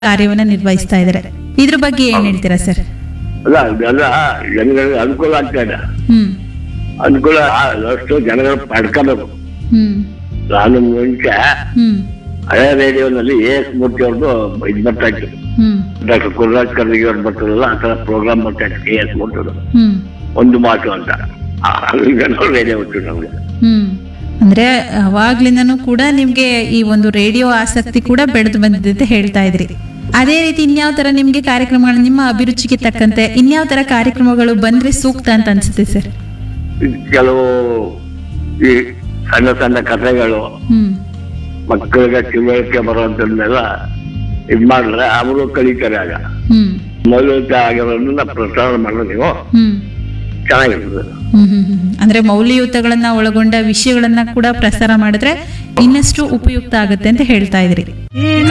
ಕಾರ್ಯವನ್ನ ನಿರ್ವಹಿಸ್ತಾ ಇದ್ದಾರೆ ಇದ್ರ ಬಗ್ಗೆ ಏನ್ ಹೇಳ್ತೀರಾ ಸರ್ ಅಲ್ಲ ಅದೆಲ್ಲ ಜನಗಳಿಗೆ ಅನುಕೂಲ ಆಗ್ತಾ ಇದೆ ಹ್ಮ್ ಅನುಕೂಲ ಅಷ್ಟು ಜನಗಳು ಪಡ್ಕೋಬೇಕು ಹ್ಮ್ ನಾನು ಮುಂಚೆ ಹ್ಮ್ ಹಳೆ ರೇಡಿಯೋನಲ್ಲಿ ಎ ಎಸ್ ಮೂರ್ತಿ ಅವ್ರದ್ದು ಇದು ಬರ್ತಾ ಇತ್ತು ಹ್ಮ್ ಡಾಕ್ಟರ್ ಕುರ್ರಾಜ್ ಕರ್ನಿಗೆ ಅವ್ರು ಬರ್ತಾರಲ್ಲ ಆ ಥರ ಪ್ರೋಗ್ರಾಮ್ ಬರ್ತಾ ಇತ್ತು ಎ ಎಸ್ ಮೂರ್ತಿಯವರು ಹ್ಮ್ ಒಂದು ಮಾತು ಅಂತ ಅಲ್ಲಿಂದ ನಾವು ರೇಡಿಯೋ ಬಿಟ್ಟು ನಮ್ಗೆ ಹ್ಮ್ ಅಂದ್ರೆ ಅವಾಗ್ಲಿಂದನೂ ಕೂಡ ನಿಮ್ಗೆ ಈ ಒಂದು ರೇಡಿಯೋ ಆಸಕ್ತಿ ಕೂಡ ಬೆಳೆದು ಬಂದಿದೆ ಅಂತ ಹೇಳ್ತಾ ಇದ್ರಿ ಅದೇ ರೀತಿ ಇನ್ಯಾವ ತರ ನಿಮ್ಗೆ ಕಾರ್ಯಕ್ರಮಗಳು ನಿಮ್ಮ ಅಭಿರುಚಿಗೆ ತಕ್ಕಂತೆ ಇನ್ಯಾವ ತರ ಕಾರ್ಯಕ್ರಮಗಳು ಬಂದ್ರೆ ಸೂಕ್ತ ಅಂತ ಅನ್ಸುತ್ತೆ ಸರ್ ಕೆಲವು ಈ ಸಣ್ಣ ಸಣ್ಣ ಕಥೆಗಳು ಹ್ಮ್ ಮಕ್ಕಳಿಗೆ ತಿಳುವಳಿಕೆ ಬರುವಂತನ್ನೆಲ್ಲ ಇದ್ ಮಾಡಿದ್ರೆ ಅವರು ಕಲಿತಾರೆ ಆಗ ಹ್ಮ್ ಮೌಲ್ಯಯುತ ಆಗಿರೋದನ್ನ ಪ್ರಚಾರ ಮಾಡಿದ್ರೆ ನೀವು ಹ್ಮ್ ಚೆನ್ನಾಗಿರ್ತದೆ ಹ್ಮ್ ಹ್ಮ್ ಹ್ಮ್. ಅಂದ್ರೆ ಮೌಲ್ಯಯುತಗಳನ್ನ ಒಳಗೊಂಡ ವಿಷಯಗಳನ್ನ ಕೂಡ ಪ್ರಸಾರ ಮಾಡಿದ್ರೆ ಇನ್ನಷ್ಟು ಉಪಯುಕ್ತ ಆಗುತ್ತೆ ಅಂತ ಹೇಳ್ತಾ ಇದ್ರಿ